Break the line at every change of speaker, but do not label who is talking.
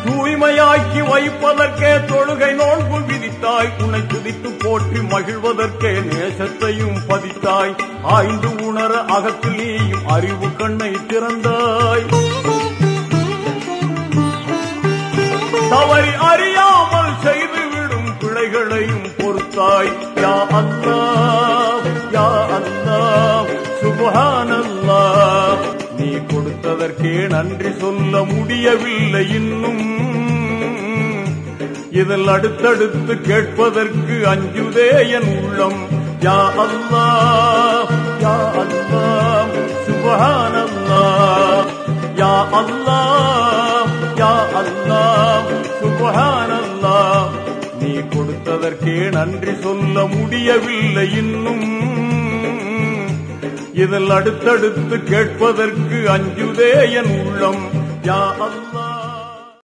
தூய்மையாக்கி வைப்பதற்கே தொழுகை நோன்பு விதித்தாய் உன்னை துதித்து போற்றி மகிழ்வதற்கே நேசத்தையும் பதித்தாய் ஆய்ந்து உணர அகத்தில் நீயும் அறிவு கண்ணை திறந்தாய் தவறி அறியாமல் செய்துவிடும் பிழைகளையும் பொறுத்தாய் யா அல்லாஹ் யா அல்லாஹ் சுப்ஹானல்லாஹ் நீ கொடுத்ததற்கே நன்றி சொல்ல முடியவில்லை இன்னும் இதில் அடுத்தடுத்து கேட்பதற்கு அஞ்சுதே என் உள்ளம் யா அல்லாஹ் யா அல்லாஹ் சுப்ஹானல்லாஹ் யா அல்லாஹ் யா அல்லாஹ் சுப்ஹானல்லாஹ் நீ கொடுத்ததற்கே நன்றி சொல்ல முடியவில்லை இன்னும் இதில் அடுத்தடுத்து கேட்பதற்கு அஞ்சுதே என் உள்ளம் யா அல்லாஹ்